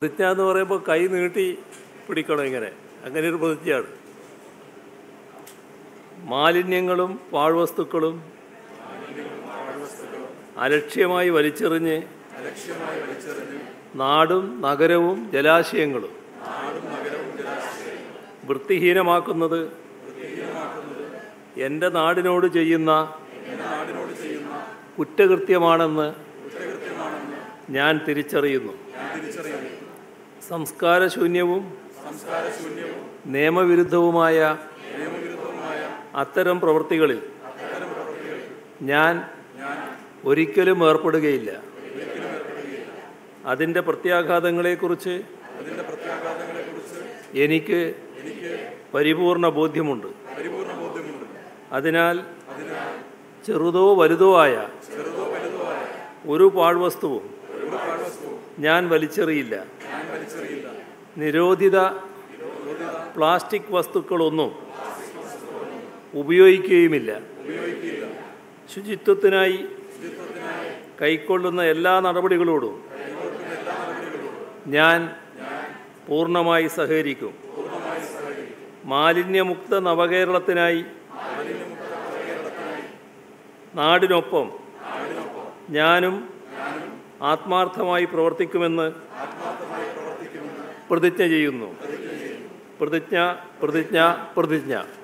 പ്രതിജ്ഞ എന്ന് പറയുമ്പോൾ കൈ നീട്ടി പിടിക്കണം ഇങ്ങനെ അങ്ങനെ ഒരു പ്രതിജ്ഞയാണ് മാലിന്യങ്ങളും പാഴ്വസ്തുക്കളും അലക്ഷ്യമായി വലിച്ചെറിഞ്ഞ് നാടും നഗരവും ജലാശയങ്ങളും വൃത്തിഹീനമാക്കുന്നത് എൻ്റെ നാടിനോട് ചെയ്യുന്ന കുറ്റകൃത്യമാണെന്ന് ഞാൻ തിരിച്ചറിയുന്നു സംസ്കാരശൂന്യവും നിയമവിരുദ്ധവുമായ അത്തരം പ്രവൃത്തികളിൽ ഞാൻ ഒരിക്കലും ഏർപ്പെടുകയില്ല അതിൻ്റെ പ്രത്യാഘാതങ്ങളെക്കുറിച്ച് എനിക്ക് പരിപൂർണ ബോധ്യമുണ്ട് അതിനാൽ ചെറുതോ വലുതോ ആയ ഒരു പാഴ്വസ്തുവും ഞാൻ വലിച്ചെറിയില്ല നിരോധിത പ്ലാസ്റ്റിക് വസ്തുക്കളൊന്നും ഉപയോഗിക്കുകയുമില്ല ശുചിത്വത്തിനായി കൈക്കൊള്ളുന്ന എല്ലാ നടപടികളോടും ഞാൻ പൂർണ്ണമായി സഹകരിക്കും മാലിന്യമുക്ത നവകേരളത്തിനായി നാടിനൊപ്പം ഞാനും ആത്മാർത്ഥമായി പ്രവർത്തിക്കുമെന്ന് പ്രതിജ്ഞ ചെയ്യുന്നു പ്രതിജ്ഞ പ്രതിജ്ഞ പ്രതിജ്ഞ